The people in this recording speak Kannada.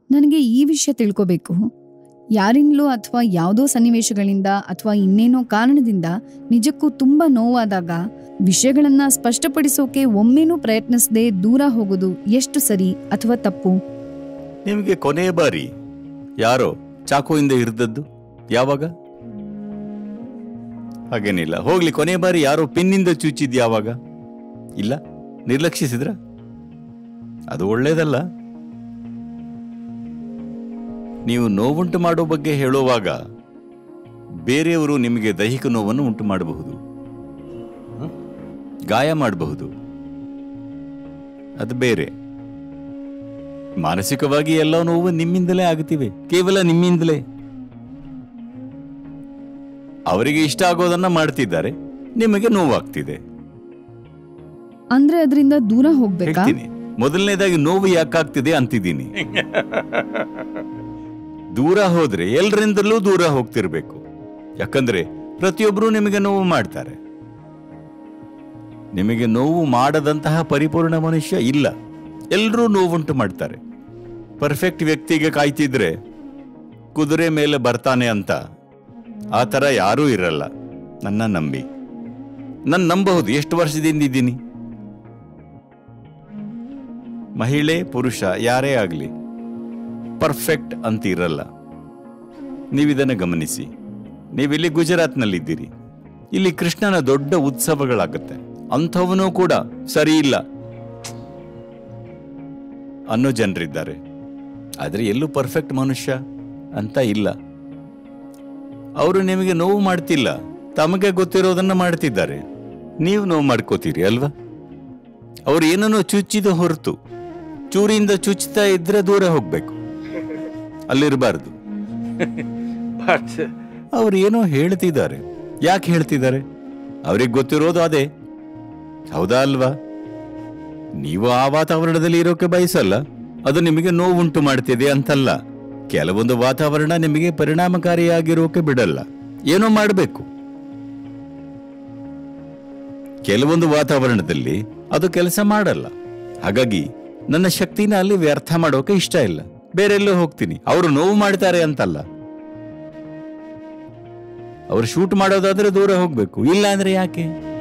ನನಗೆ ಈ ವಿಷಯ ತಿಳ್ಕೋಬೇಕು ಯಾರಿಂದಲೂ ಅಥವಾ ಯಾವುದೋ ಸನ್ನಿವೇಶಗಳಿಂದ ಅಥವಾ ಇನ್ನೇನೋ ಕಾರಣದಿಂದ ನಿಜಕ್ಕೂ ತುಂಬಾ ನೋವಾದಾಗ ವಿಷಯಗಳನ್ನ ಸ್ಪಷ್ಟಪಡಿಸೋಕೆ ಒಮ್ಮೆನೂ ಪ್ರಯತ್ನಿಸದೆ ದೂರ ಹೋಗೋದು ಎಷ್ಟು ಸರಿ ಅಥವಾ ತಪ್ಪು ನಿಮಗೆ ಕೊನೆಯ ಬಾರಿ ಯಾರೋ ಚಾಕುವಿಂದ ಹಿರಿದದ್ದು ಯಾವಾಗ ಹಾಗೇನಿಲ್ಲ ಹೋಗ್ಲಿ ಕೊನೆಯ ಬಾರಿ ಯಾರೋ ಪಿನ್ನಿಂದ ಚುಚ್ಚಿದ್ ಯಾವಾಗ ಇಲ್ಲ ನಿರ್ಲಕ್ಷಿಸಿದ್ರ ಅದು ಒಳ್ಳೇದಲ್ಲ ನೀವು ನೋವುಂಟು ಮಾಡೋ ಬಗ್ಗೆ ಹೇಳುವಾಗ ಬೇರೆಯವರು ನಿಮಗೆ ದೈಹಿಕ ನೋವನ್ನು ಉಂಟು ಮಾಡಬಹುದು ಹ? ಗಾಯ ಮಾಡಬಹುದು ಅದು ಬೇರೆ ಮಾನಸಿಕವಾಗಿ ಎಲ್ಲ ನೋವು ನಿಮ್ಮಿಂದಲೇ ಆಗುತ್ತಿವೆ ಕೇವಲ ನಿಮ್ಮಿಂದಲೇ ಅವರಿಗೆ ಇಷ್ಟ ಆಗೋದನ್ನ ಮಾಡ್ತಿದ್ದಾರೆ ನಿಮಗೆ ನೋವಾಗ್ತಿದೆ ಅಂದ್ರೆ ಅದರಿಂದ ದೂರ ಹೋಗ್ಬೇಕಾ ಹೇಳ್ತೀನಿ ಮೊದಲನೇದಾಗಿ ನೋವು ಯಾಕಾಗ್ತಿದೆ ಅಂತಿದ್ದೀನಿ ದೂರ ಹೋದ್ರೆ ಎಲ್ಲರಿಂದಲೂ ದೂರ ಹೋಗ್ತಿರ್ಬೇಕು ಯಾಕಂದ್ರೆ ಪ್ರತಿಯೊಬ್ಬರು ನಿಮಗೆ ನೋವು ಮಾಡ್ತಾರೆ ನಿಮಗೆ ನೋವು ಮಾಡದಂತಹ ಪರಿಪೂರ್ಣ ಮನುಷ್ಯ ಇಲ್ಲ ಎಲ್ಲರೂ ನೋವುಂಟು ಮಾಡ್ತಾರೆ ಪರ್ಫೆಕ್ಟ್ ವ್ಯಕ್ತಿಗೆ ಕಾಯ್ತಿದ್ರೆ ಕುದುರೆ ಮೇಲೆ ಬರ್ತಾನೆ ಅಂತ ಆ ಥರ ಯಾರೂ ಇರಲ್ಲ ನನ್ನ ನಂಬಿ ನನ್ನ ನಂಬಬಹುದು ಎಷ್ಟು ವರ್ಷದಿಂದ ಇದ್ದೀನಿ ಮಹಿಳೆ ಪುರುಷ ಯಾರೇ ಆಗಲಿ ಪರ್ಫೆಕ್ಟ್ ಅಂತ ಇರಲ್ಲ ನೀವಿದನ್ನು ಗಮನಿಸಿ ನೀವಿಲ್ಲಿ ಗುಜರಾತ್ನಲ್ಲಿದ್ದೀರಿ ಇಲ್ಲಿ ಕೃಷ್ಣನ ದೊಡ್ಡ ಉತ್ಸವಗಳಾಗುತ್ತೆ ಅಂಥವನೂ ಕೂಡ ಸರಿ ಇಲ್ಲ ಅನ್ನೋ ಜನರಿದ್ದಾರೆ ಆದರೆ ಎಲ್ಲೂ ಪರ್ಫೆಕ್ಟ್ ಮನುಷ್ಯ ಅಂತ ಇಲ್ಲ ಅವರು ನಿಮಗೆ ನೋವು ಮಾಡ್ತಿಲ್ಲ ತಮಗೆ ಗೊತ್ತಿರೋದನ್ನ ಮಾಡ್ತಿದ್ದಾರೆ ನೀವು ನೋವು ಮಾಡ್ಕೋತೀರಿ ಅಲ್ವಾ ಅವ್ರು ಏನನ್ನೋ ಚುಚ್ಚಿದ ಹೊರತು ಚೂರಿಯಿಂದ ಚುಚ್ಚುತ್ತಾ ಇದ್ರೆ ದೂರ ಹೋಗ್ಬೇಕು ಅಲ್ಲಿರಬಾರ್ದು But ಅವ್ರು ಏನೋ ಹೇಳ್ತಿದ್ದಾರೆ ಯಾಕೆ ಹೇಳ್ತಿದ್ದಾರೆ ಅವ್ರಿಗೆ ಗೊತ್ತಿರೋದು ಅದೇ ಹೌದಾ ಅಲ್ವಾ ನೀವು ಆ ವಾತಾವರಣದಲ್ಲಿ ಇರೋಕೆ ಬಯಸಲ್ಲ ಅದು ನಿಮಗೆ ನೋವುಂಟು ಮಾಡ್ತಿದೆ ಅಂತಲ್ಲ ಕೆಲವೊಂದು ವಾತಾವರಣ ನಿಮಗೆ ಪರಿಣಾಮಕಾರಿಯಾಗಿರೋಕೆ ಬಿಡಲ್ಲ ಏನೋ ಮಾಡಬೇಕು ಕೆಲವೊಂದು ವಾತಾವರಣದಲ್ಲಿ ಅದು ಕೆಲಸ ಮಾಡಲ್ಲ ಹಾಗಾಗಿ ನನ್ನ ಶಕ್ತಿನ ಅಲ್ಲಿ ವ್ಯರ್ಥ ಮಾಡೋಕೆ ಇಷ್ಟ ಇಲ್ಲ ಬೇರೆಲ್ಲೋ ಹೋಗ್ತೀನಿ ಅವರು ನೋವು ಮಾಡ್ತಾರೆ ಅಂತಲ್ಲ ಅವ್ರು ಶೂಟ್ ಮಾಡೋದಾದ್ರೆ ದೂರ ಹೋಗ್ಬೇಕು ಇಲ್ಲ ಅಂದ್ರೆ ಯಾಕೆ